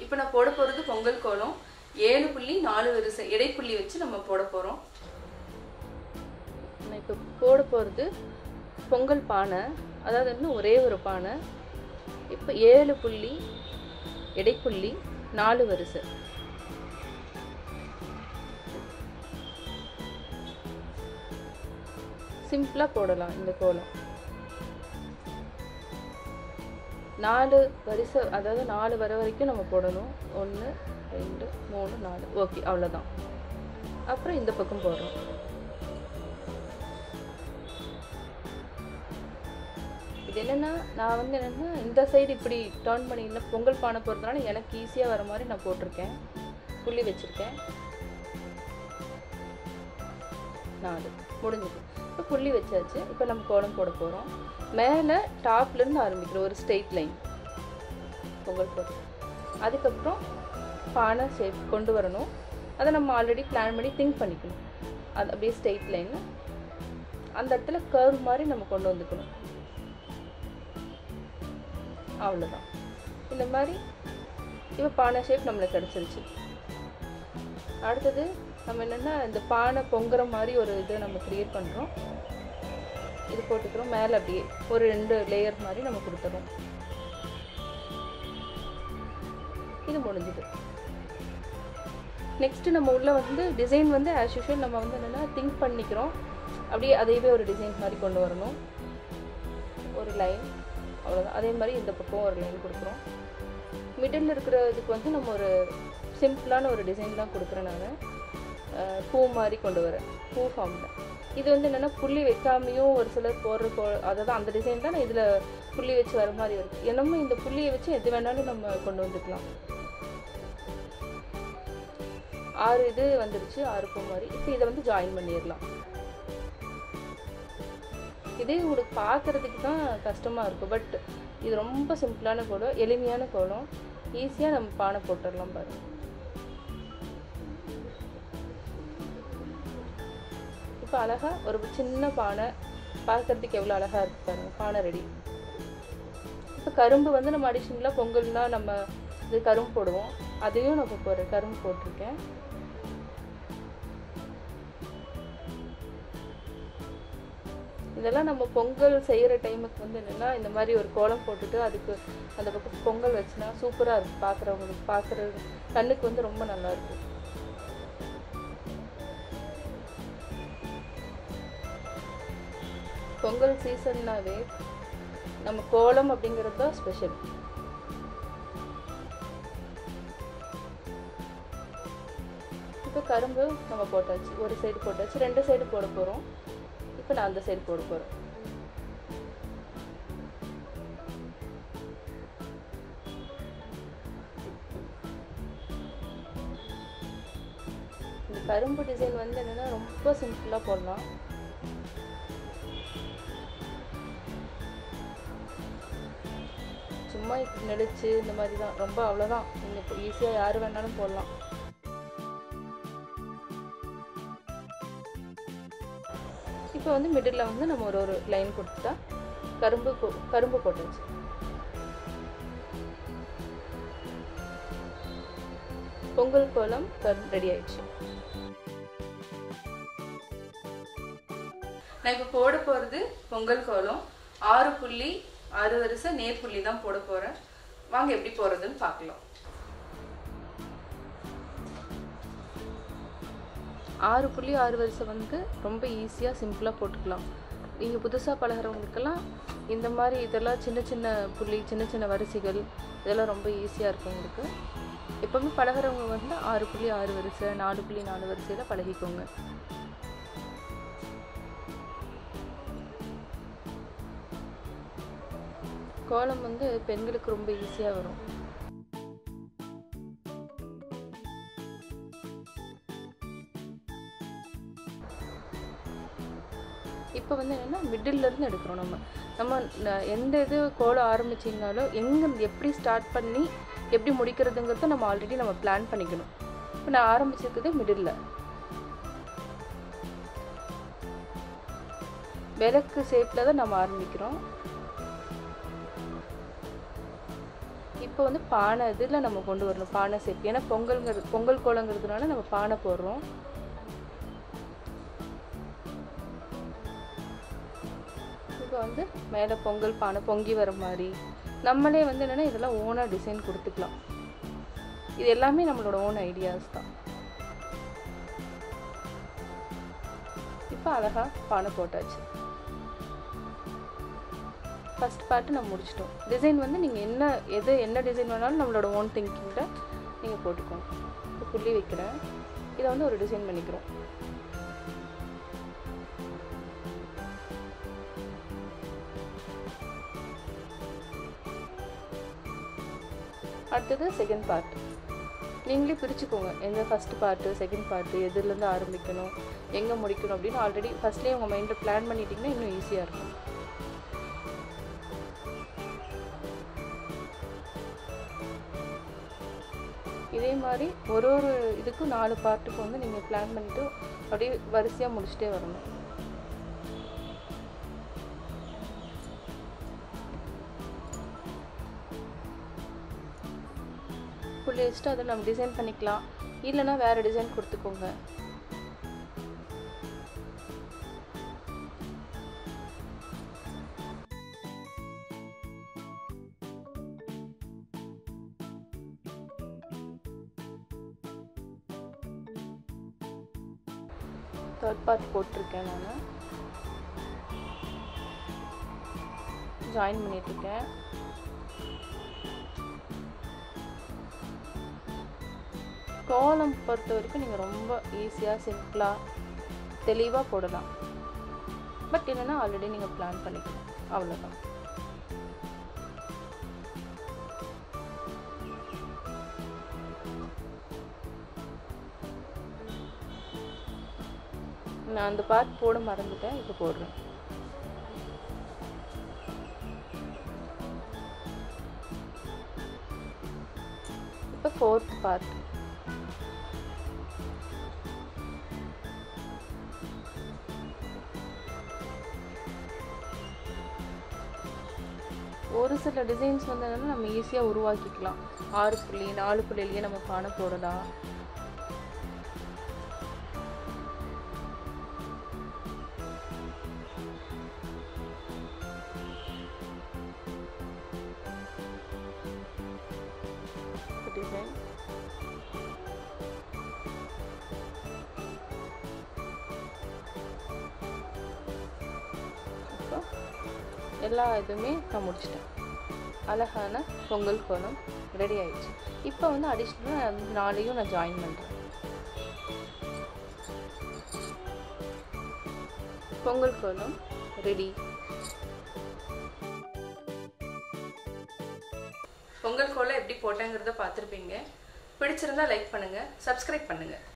இப்போ நான் போட போகிறது பொங்கல் கோலம் ஏழு புள்ளி நாலு வரிசை இடைப்புள்ளி வச்சு நம்ம போட போகிறோம் நான் இப்போ போட போகிறது பொங்கல் பானை அதாவது இன்னும் ஒரே ஒரு பானை இப்போ ஏழு புள்ளி இடைப்புள்ளி நாலு வரிசை சிம்பிளாக போடலாம் இந்த கோலம் நாலு வரிசை அதாவது நாலு வர வரைக்கும் நம்ம போடணும் ஒன்று ரெண்டு மூணு நாலு ஓகே அவ்வளோதான் அப்புறம் இந்த பக்கம் போடுறோம் இது என்னென்னா நான் வந்து என்னென்னா இந்த சைடு இப்படி டர்ன் பண்ணி இல்லை பொங்கல் பானை போடுறதுனால எனக்கு ஈஸியாக வர மாதிரி நான் போட்டிருக்கேன் புள்ளி வச்சுருக்கேன் நாலு முடிஞ்சது இப்போ புள்ளி வச்சாச்சு இப்போ நம்ம கோலம் போட போகிறோம் மேலே டாப்லேருந்து ஆரம்பிக்கிறோம் ஒரு ஸ்ட்ரெயிட் லைன் பொங்கல் போட்டு அதுக்கப்புறம் பானை ஷேப் கொண்டு வரணும் அதை நம்ம ஆல்ரெடி பிளான் பண்ணி திங்க் பண்ணிக்கணும் அது அப்படியே ஸ்ட்ரெயிட் லைன் அந்த இடத்துல கர்வ் மாதிரி நம்ம கொண்டு வந்துக்கணும் அவ்வளோதான் இந்த மாதிரி இப்போ பானை ஷேப் நம்மளுக்கு கிடச்சிருச்சு அடுத்தது நம்ம என்னென்னா இந்த பானை பொங்குற மாதிரி ஒரு இது நம்ம க்ரியேட் பண்ணுறோம் இது போட்டுக்கிறோம் மேலே அப்படியே ஒரு ரெண்டு லேயர் மாதிரி நம்ம கொடுத்துறோம் இது முடிஞ்சுது நெக்ஸ்ட்டு நம்ம உள்ள வந்து டிசைன் வந்து ஆஸ் யூஷுவல் நம்ம வந்து என்னென்னா திங்க் பண்ணிக்கிறோம் அப்படியே அதையவே ஒரு டிசைன் மாதிரி கொண்டு வரணும் ஒரு லைன் அவ்வளோதான் அதே மாதிரி இந்த பக்கம் ஒரு லைன் கொடுக்குறோம் மிடில் இருக்கிற இதுக்கு வந்து நம்ம ஒரு சிம்பிளான ஒரு டிசைன் தான் கொடுக்குறேன் நான் பூ மாதிரி கொண்டு வரேன் பூ ஃபார்மில் இது வந்து என்னென்னா புள்ளி வைக்காமையும் ஒரு சிலர் போடுற போ அதாவது அந்த டிசைன் தான் நான் இதில் புள்ளி வச்சு வர மாதிரி இருக்குது என்னமோ இந்த புள்ளியை வச்சு எது வேணாலும் நம்ம கொண்டு வந்துக்கலாம் ஆறு இது வந்துருச்சு ஆறு பூ மாதிரி இப்போ இதை வந்து ஜாயின் பண்ணிடலாம் இதே உங்களுக்கு பார்க்குறதுக்கு தான் கஷ்டமாக இருக்கும் பட் இது ரொம்ப சிம்பிளான கோலம் எளிமையான கோலம் ஈஸியாக நம்ம பானை போட்டுடலாம் பாருங்கள் இப்போ அழகாக ஒரு சின்ன பானை பார்க்குறதுக்கு எவ்வளோ அழகாக இருக்குது பாருங்கள் பானை ரெடி இப்போ கரும்பு வந்து நம்ம அடிஷனலாக பொங்கல்னா நம்ம இது கரும்பு போடுவோம் அதையும் நான் இப்போ போடுறேன் கரும்பு போட்டிருக்கேன் இதெல்லாம் நம்ம பொங்கல் செய்கிற டைமுக்கு வந்து என்னென்னா இந்த மாதிரி ஒரு கோலம் போட்டுட்டு அதுக்கு அந்த பக்கம் பொங்கல் வச்சுனா சூப்பராக இருக்கும் பார்க்குறவங்களுக்கு பார்க்குற கண்ணுக்கு வந்து ரொம்ப நல்லா இருக்கும் பொங்கல் சீசன்னாவே நம்ம கோலம் அப்படிங்கிறது தான் ஸ்பெஷல் இப்போ கரும்பு நம்ம போட்டாச்சு ஒரு சைடு போட்டாச்சு ரெண்டு சைடு போட போகிறோம் இப்போ நான் அந்த சைடு போட போகிறேன் இந்த கரும்பு டிசைன் வந்து என்னென்னா ரொம்ப சிம்பிளாக போடலாம் சும்மா இப்படி நெளிச்சு இந்த மாதிரி தான் ரொம்ப அவ்வளோதான் நீங்கள் இப்போ ஈஸியாக யார் வேணாலும் போடலாம் இப்போ வந்து மிடில் வந்து நம்ம ஒரு ஒரு லைன் கொடுத்துட்டா கரும்பு போ- கரும்பு போட்டாச்சு பொங்கல் கோலம் ரெடி ஆயிடுச்சு நான் இப்போ போட போகிறது பொங்கல் கோலம் ஆறு புள்ளி ஆறு வரிசை நேர் புள்ளி தான் போட போகிறேன் வாங்க எப்படி போகிறதுன்னு பார்க்கலாம் ஆறு புள்ளி ஆறு வரிசை வந்து ரொம்ப ஈஸியாக சிம்பிளாக போட்டுக்கலாம் நீங்கள் புதுசாக பழகிறவங்களுக்கெல்லாம் இந்த மாதிரி இதெல்லாம் சின்ன சின்ன புள்ளி சின்ன சின்ன வரிசைகள் இதெல்லாம் ரொம்ப ஈஸியாக இருக்கும் உங்களுக்கு எப்போவுமே பழகிறவங்க வந்து ஆறு புள்ளி ஆறு வரிசை நாலு புள்ளி நாலு வரிசையில் பழகிக்கோங்க கோலம் வந்து பெண்களுக்கு ரொம்ப ஈஸியாக வரும் இப்போ வந்து என்னென்னா மிடில்லேருந்து எடுக்கிறோம் நம்ம நம்ம ந- எந்த இது கோலம் ஆரம்பிச்சிங்கனாலும் எங்கே எப்படி ஸ்டார்ட் பண்ணி எப்படி முடிக்கிறதுங்கிறத நம்ம ஆல்ரெடி நம்ம பிளான் பண்ணிக்கணும் இப்போ நான் ஆரம்பிச்சிருக்கிறது மிடில் விளக்கு ஷேப்பில் தான் நம்ம ஆரம்பிக்கிறோம் இப்போ இப்போ வந்து பானை இதில் நம்ம கொண்டு வரணும் பானை சேர்த்து ஏன்னா பொங்கல்ங்கிறது பொங்கல் கோலங்கிறதுனால நம்ம பானை போடுறோம் இப்போ வந்து மேலே பொங்கல் பானை பொங்கி வர மாதிரி நம்மளே வந்து என்னென்னா இதெல்லாம் ஓனாக டிசைன் கொடுத்துக்கலாம் இது எல்லாமே நம்மளோட ஓன் ஐடியாஸ் தான் இப்போ அழகாக பானை போட்டாச்சு ஃபஸ்ட் பார்ட்டு நம்ம முடிச்சிட்டோம் டிசைன் வந்து நீங்கள் என்ன எது என்ன டிசைன் வேணாலும் நம்மளோட ஓன் திங்கிங்கில் நீங்கள் போட்டுக்கோங்க இப்போ புள்ளி வைக்கிறேன் இதை வந்து ஒரு டிசைன் பண்ணிக்கிறோம் அடுத்தது செகண்ட் பார்ட் நீங்களே பிரிச்சுக்கோங்க எந்த ஃபஸ்ட் பார்ட்டு செகண்ட் பார்ட்டு எதுலேருந்து ஆரம்பிக்கணும் எங்கே முடிக்கணும் அப்படின்னு ஆல்ரெடி ஃபஸ்ட்லேயே உங்கள் மைண்டில் பிளான் பண்ணிட்டீங்கன்னா இன்னும் ஈஸியாக இருக்கும் இதே மாதிரி ஒரு ஒரு இதுக்கும் நாலு பார்ட்டுக்கு வந்து நீங்கள் பிளான் பண்ணிட்டு அப்படியே வரிசையாக முடிச்சுட்டே வரணும் புள்ளி வச்சுட்டு அதை நம்ம டிசைன் பண்ணிக்கலாம் இல்லைன்னா வேறு டிசைன் கொடுத்துக்கோங்க தேர்ட் பார்ட் போட்டிருக்கேன் நான் ஜாயின் பண்ணிட்டுருக்கேன் கோலம் பொறுத்த வரைக்கும் நீங்கள் ரொம்ப ஈஸியாக சிம்பிளாக தெளிவாக போடலாம் பட் என்னென்னா ஆல்ரெடி நீங்கள் பிளான் பண்ணிக்கணும் அவ்வளோதான் நான் அந்த பார்ட் போட மறந்துட்டேன் இப்போ போடுறேன் இப்போ ஃபோர்த் பார்ட் ஒரு சில டிசைன்ஸ் வந்து என்னன்னா நம்ம ஈஸியாக உருவாக்கிக்கலாம் ஆறு புள்ளி நாலு புள்ளிலேயே நம்ம பானை போடலாம் டிசைன் இப்போ எல்லா இதுவுமே நான் முடிச்சிட்டேன் அழகான பொங்கல் கோலம் ரெடி ஆயிடுச்சு இப்போ வந்து அடிஷ்னலாக நாளையும் நான் ஜாயின் பண்ணுறேன் பொங்கல் கோலம் ரெடி பொங்கல் கோலம் எப்படி போட்டேங்கிறத பார்த்துருப்பீங்க பிடிச்சிருந்தா லைக் பண்ணுங்கள் சப்ஸ்கிரைப் பண்ணுங்கள்